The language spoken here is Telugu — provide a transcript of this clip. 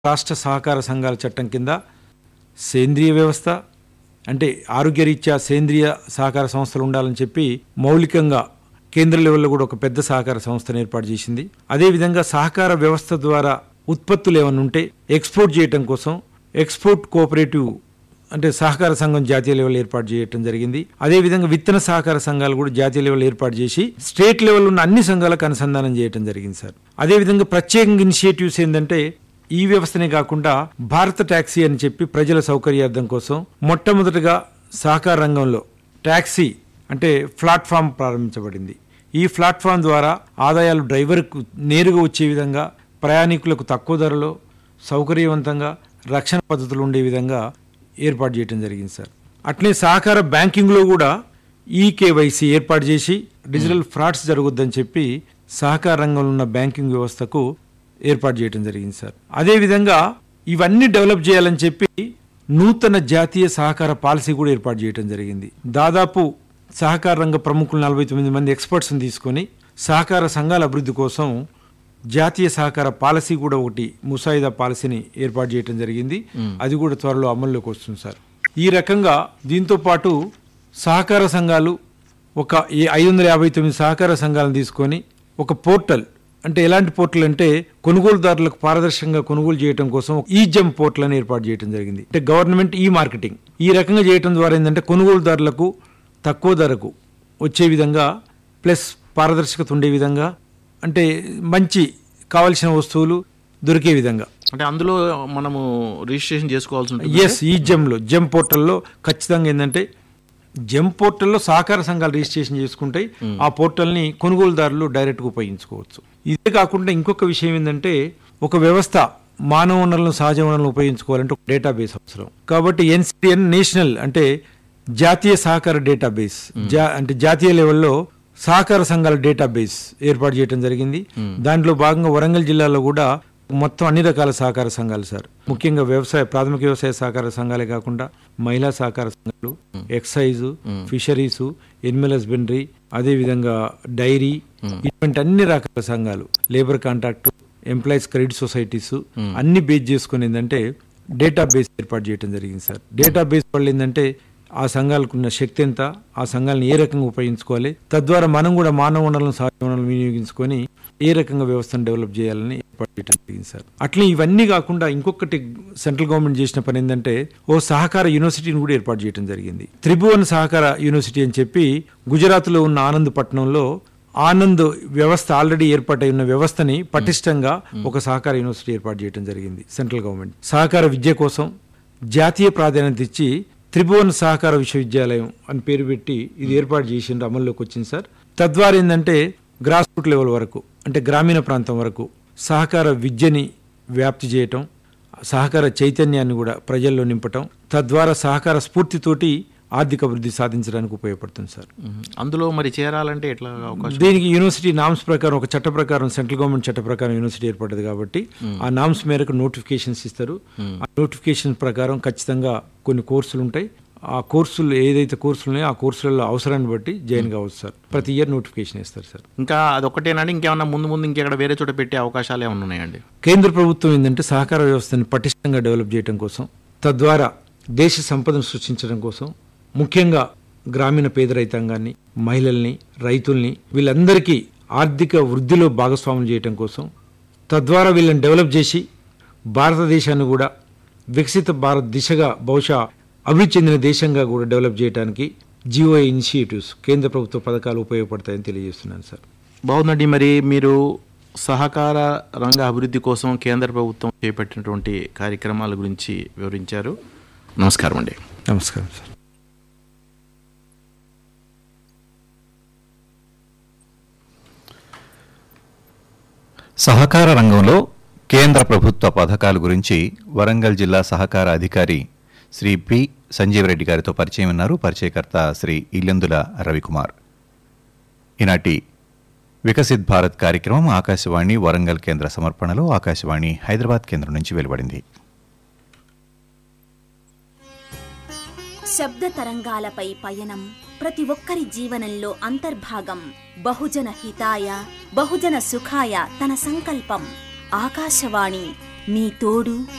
రాష్ట్ర సహకార సంఘాల చట్టం కింద సేంద్రియ వ్యవస్థ అంటే ఆరోగ్యరీత్యా సేంద్రియ సహకార సంస్థలు ఉండాలని చెప్పి మౌలికంగా కేంద్ర లెవెల్లో కూడా ఒక పెద్ద సహకార సంస్థను ఏర్పాటు చేసింది అదేవిధంగా సహకార వ్యవస్థ ద్వారా ఉత్పత్తులు ఏమైనా ఉంటే ఎక్స్పోర్ట్ చేయటం కోసం ఎక్స్పోర్ట్ కోఆపరేటివ్ అంటే సహకార సంఘం జాతీయ లెవెల్ ఏర్పాటు చేయడం జరిగింది అదేవిధంగా విత్తన సహకార సంఘాలు కూడా జాతీయ లెవెల్ ఏర్పాటు చేసి స్టేట్ లెవెల్ ఉన్న అన్ని సంఘాలకు అనుసంధానం చేయడం జరిగింది సార్ అదేవిధంగా ప్రత్యేకంగా ఇనిషియేటివ్స్ ఏంటంటే ఈ వ్యవస్థనే కాకుండా భారత ట్యాక్సీ అని చెప్పి ప్రజల సౌకర్యార్థం కోసం మొట్టమొదటగా సహకార రంగంలో ట్యాక్సీ అంటే ప్లాట్ఫామ్ ప్రారంభించబడింది ఈ ప్లాట్ఫామ్ ద్వారా ఆదాయాలు డ్రైవర్కు నేరుగా వచ్చే విధంగా ప్రయాణికులకు తక్కువ ధరలో సౌకర్యవంతంగా రక్షణ పద్ధతులు ఉండే విధంగా ఏర్పాటు చేయడం జరిగింది సార్ అట్లే సహకార బ్యాంకింగ్లో కూడా ఈ కేవైసీ ఏర్పాటు చేసి డిజిటల్ ఫ్రాడ్స్ జరగొద్దని చెప్పి సహకార రంగంలో ఉన్న బ్యాంకింగ్ వ్యవస్థకు ఏర్పాటు చేయడం జరిగింది సార్ అదేవిధంగా ఇవన్నీ డెవలప్ చేయాలని చెప్పి నూతన జాతీయ సహకార పాలసీ కూడా ఏర్పాటు చేయడం జరిగింది దాదాపు సహకార రంగ ప్రముఖులు నలభై తొమ్మిది మంది ఎక్స్పర్ట్స్ని తీసుకొని సహకార సంఘాల అభివృద్ధి కోసం జాతీయ సహకార పాలసీ కూడా ఒకటి ముసాయిదా పాలసీని ఏర్పాటు చేయడం జరిగింది అది కూడా త్వరలో అమల్లోకి వస్తుంది సార్ ఈ రకంగా దీంతో పాటు సహకార సంఘాలు ఒక ఐదు వందల యాభై తొమ్మిది సహకార సంఘాలను తీసుకొని ఒక పోర్టల్ అంటే ఎలాంటి పోర్టల్ అంటే కొనుగోలుదారులకు పారదర్శకంగా కొనుగోలు చేయడం కోసం ఈ జమ్ పోర్టల్ అని ఏర్పాటు చేయడం జరిగింది అంటే గవర్నమెంట్ ఈ మార్కెటింగ్ ఈ రకంగా చేయడం ద్వారా ఏంటంటే కొనుగోలుదారులకు తక్కువ ధరకు వచ్చే విధంగా ప్లస్ పారదర్శకత ఉండే విధంగా అంటే మంచి కావలసిన వస్తువులు దొరికే విధంగా అంటే అందులో మనము రిజిస్ట్రేషన్ చేసుకోవాల్సి ఉంటుంది ఎస్ ఈ జెమ్లో జెమ్ పోర్టల్లో ఖచ్చితంగా ఏంటంటే జెమ్ పోర్టల్లో సహకార సంఘాలు రిజిస్ట్రేషన్ చేసుకుంటే ఆ పోర్టల్ని కొనుగోలుదారులు డైరెక్ట్గా ఉపయోగించుకోవచ్చు ఇదే కాకుండా ఇంకొక విషయం ఏంటంటే ఒక వ్యవస్థ మానవ వనరులను సహజ వనరులను ఉపయోగించుకోవాలంటే ఒక డేటాబేస్ అవసరం కాబట్టి ఎన్సిఎన్ నేషనల్ అంటే జాతీయ సహకార డేటాబేస్ జా అంటే జాతీయ లెవెల్లో సహకార సంఘాల డేటాబేస్ ఏర్పాటు చేయడం జరిగింది దాంట్లో భాగంగా వరంగల్ జిల్లాలో కూడా మొత్తం అన్ని రకాల సహకార సంఘాలు సార్ ముఖ్యంగా వ్యవసాయ ప్రాథమిక వ్యవసాయ సహకార సంఘాలే కాకుండా మహిళా సహకార సంఘాలు ఎక్సైజ్ ఫిషరీస్ ఎనిమల్ హస్బెండరీ అదే విధంగా డైరీ ఇటువంటి అన్ని రకాల సంఘాలు labour contract employees credit societies అన్ని బేస్ చేసుకుని ఏంటంటే డేటా బేస్ ఏర్పాటు చేయడం జరిగింది సార్ డేటా బేస్ వల్ల ఏంటంటే ఆ సంఘాలకు ఉన్న శక్తి ఎంత ఆ సంఘాలను ఏ రకంగా ఉపయోగించుకోవాలి తద్వారా మనం కూడా మానవ వనరులను సహజ వనరులను వినియోగించుకొని ఏ రకంగా వ్యవస్థను డెవలప్ చేయాలని ఏర్పాటు చేయడం జరిగింది సార్ అట్లే ఇవన్నీ కాకుండా ఇంకొకటి సెంట్రల్ గవర్నమెంట్ చేసిన పని ఏంటంటే ఓ సహకార యూనివర్సిటీని కూడా ఏర్పాటు చేయడం జరిగింది త్రిభువన్ సహకార యూనివర్సిటీ అని చెప్పి గుజరాత్లో ఉన్న ఆనంద్ పట్టణంలో ఆనంద్ వ్యవస్థ ఆల్రెడీ ఏర్పాటై ఉన్న వ్యవస్థని పటిష్టంగా ఒక సహకార యూనివర్సిటీ ఏర్పాటు చేయడం జరిగింది సెంట్రల్ గవర్నమెంట్ సహకార విద్య కోసం జాతీయ ప్రాధాన్యత ఇచ్చి త్రిభువన్ సహకార విశ్వవిద్యాలయం అని పేరు పెట్టి ఇది ఏర్పాటు చేసిండ్రు అమల్లోకి వచ్చింది సార్ తద్వారా ఏంటంటే గ్రాస్ రూట్ లెవెల్ వరకు అంటే గ్రామీణ ప్రాంతం వరకు సహకార విద్యని వ్యాప్తి చేయటం సహకార చైతన్యాన్ని కూడా ప్రజల్లో నింపటం తద్వారా సహకార స్ఫూర్తితోటి ఆర్థిక అభివృద్ధి సాధించడానికి ఉపయోగపడుతుంది సార్ మ్మ్. అందులో మరి చేరాలంటే ఎట్లా అవకాశం దీనికి యూనివర్సిటీ నామ్స్ ప్రకారం ఒక చట్ట ప్రకారం సెంట్రల్ గవర్నమెంట్ చట్ట ప్రకారం యూనివర్సిటీ ఏర్పడ్డది కాబట్టి ఆ నామ్స్ మేరకు నోటిఫికేషన్స్ ఇస్తారు ఆ నోటిఫికేషన్ ప్రకారం ఖచ్చితంగా కొన్ని కోర్సులు ఉంటాయి ఆ కోర్సులు ఏదైతే కోర్సులు ఉన్నాయో ఆ కోర్సులలో అవసరాన్ని బట్టి జాయిన్ కావచ్చు సార్ ప్రతి ఇయర్ నోటిఫికేషన్ ఇస్తారు సార్ ఇంకా అదొక్కటేనండి ఇంకేమన్నా ముందు ముందు ఇంకెక్కడ వేరే చోట పెట్టే అవకాశాలు ఏమైనా ఉన్నాయండి కేంద్ర ప్రభుత్వం ఏంటంటే సహకార వ్యవస్థని పటిష్టంగా డెవలప్ చేయడం కోసం తద్వారా దేశ సంపదను సృష్టించడం కోసం ముఖ్యంగా గ్రామీణ పేద రైతాంగాన్ని మహిళల్ని రైతుల్ని వీళ్ళందరికీ ఆర్థిక వృద్ధిలో భాగస్వామ్యం చేయడం కోసం తద్వారా వీళ్ళని డెవలప్ చేసి భారతదేశాన్ని కూడా వికసిత భారత్ దిశగా బహుశా అభివృద్ధి చెందిన దేశంగా కూడా డెవలప్ చేయడానికి జియో ఇనిషియేటివ్స్ కేంద్ర ప్రభుత్వ పథకాలు ఉపయోగపడతాయని తెలియజేస్తున్నాను సార్ బాగుందండి మరి మీరు సహకార రంగ అభివృద్ధి కోసం కేంద్ర ప్రభుత్వం చేపట్టినటువంటి కార్యక్రమాల గురించి వివరించారు నమస్కారం అండి నమస్కారం సార్ సహకార రంగంలో కేంద్ర ప్రభుత్వ పథకాల గురించి వరంగల్ జిల్లా సహకార అధికారి శ్రీ పి సంజీవరెడ్డి గారితో పరిచయం ఉన్నారు పరిచయకర్త శ్రీ ఇల్లెందుల రవికుమార్ ఈనాటి వికసిత్ భారత్ కార్యక్రమం ఆకాశవాణి వరంగల్ కేంద్ర సమర్పణలో ఆకాశవాణి హైదరాబాద్ కేంద్రం నుంచి వెలువడింది శబ్ద తరంగాలపై పయనం ప్రతి ఒక్కరి జీవనంలో అంతర్భాగం బహుజన హితాయ బహుజన సుఖాయ తన సంకల్పం ఆకాశవాణి మీ తోడు